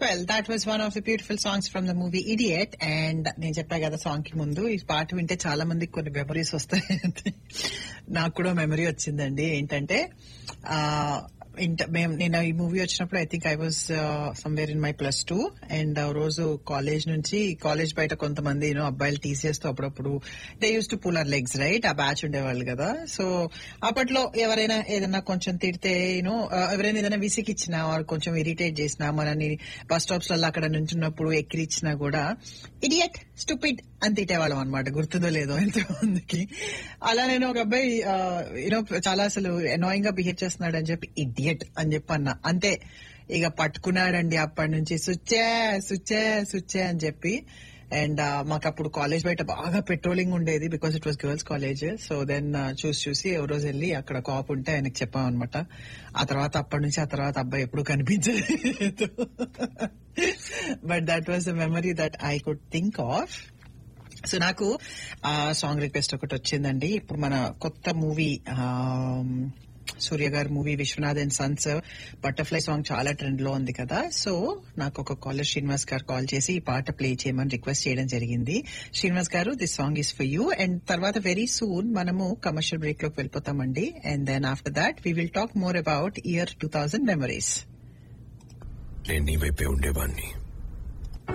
well that was one of the beautiful songs from the movie Idiot and నేను చెప్పా కదా song కి ముందు ఈ పాట వింటే చాలా మందికి కొన్ని మెమరీస్ వస్తాయి నాకు కూడా మెమరీ వచ్చిందండి ఏంటంటే ఆ ఇంట మేము నేను ఈ మూవీ వచ్చినప్పుడు I think I was somewhere in my plus two and రోజు కాలేజ్ నుంచి కాలేజ్ బయట కొంతమంది యూనో అబ్బాయిలు తీసేస్తూ అప్పుడప్పుడు they used to pull our legs right ఆ బ్యాచ్ ఉండేవాళ్ళు కదా సో అప్పట్లో ఎవరైనా ఏదైనా కొంచెం తిడితే యూనో ఎవరైనా ఏదైనా విసిగిచ్చినా వారు కొంచెం ఇరిటేట్ చేసినా మనని బస్ స్టాప్స్ లలో అక్కడ నుంచున్నప్పుడు ఎక్కిరిచ్చినా కూడా ఇడియట్ స్టూపిడ్ అని తిట్టేవాళ్ళం అనమాట గుర్తుందో లేదో ఎంతమందికి అలా నేను ఒక అబ్బాయి యూనో చాలా అసలు అనాయింగ్ గా బిహేవ్ చేస్తున్నాడు అని చెప్పి ఇడియట్ అని చెప్పి అన్నా అంతే ఇక పట్టుకున్నాడండి అప్పటి నుంచి సుచ్చే సుచ్చే సుచ్చే అని చెప్పి అండ్ మాకు అప్పుడు కాలేజ్ బయట బాగా పెట్రోలింగ్ ఉండేది because it was girls college so then చూసి చూసి ఎవరో రోజు వెళ్ళి అక్కడ కాప్ ఉంటే ఆయనకి చెప్పాం అనమాట ఆ తర్వాత అప్పటి నుంచి ఆ తర్వాత అబ్బాయి ఎప్పుడు కనిపించలేదు but that was the memory that I could think of so నాకు ఆ సాంగ్ రిక్వెస్ట్ ఒకటి వచ్చిందండి ఇప్పుడు మన కొత్త మూవీ సూర్య గారి movie Viswanath and sons butterfly song చాలా ట్రెండ్ లో ఉంది కదా సో నాకు ఒక కాలర్ శ్రీనివాస్ గారు కాల్ చేసి ఈ పాట ప్లే చేయమని రిక్వెస్ట్ చేయడం జరిగింది శ్రీనివాస్ గారు this song is for you and తర్వాత వెరీ సూన్ మనము కమర్షియల్ బ్రేక్ లోకి వెళ్ళిపోతామండి and then after that we will talk more about year two thousand memories నేను నీ వైపే ఉండేవాణ్ణి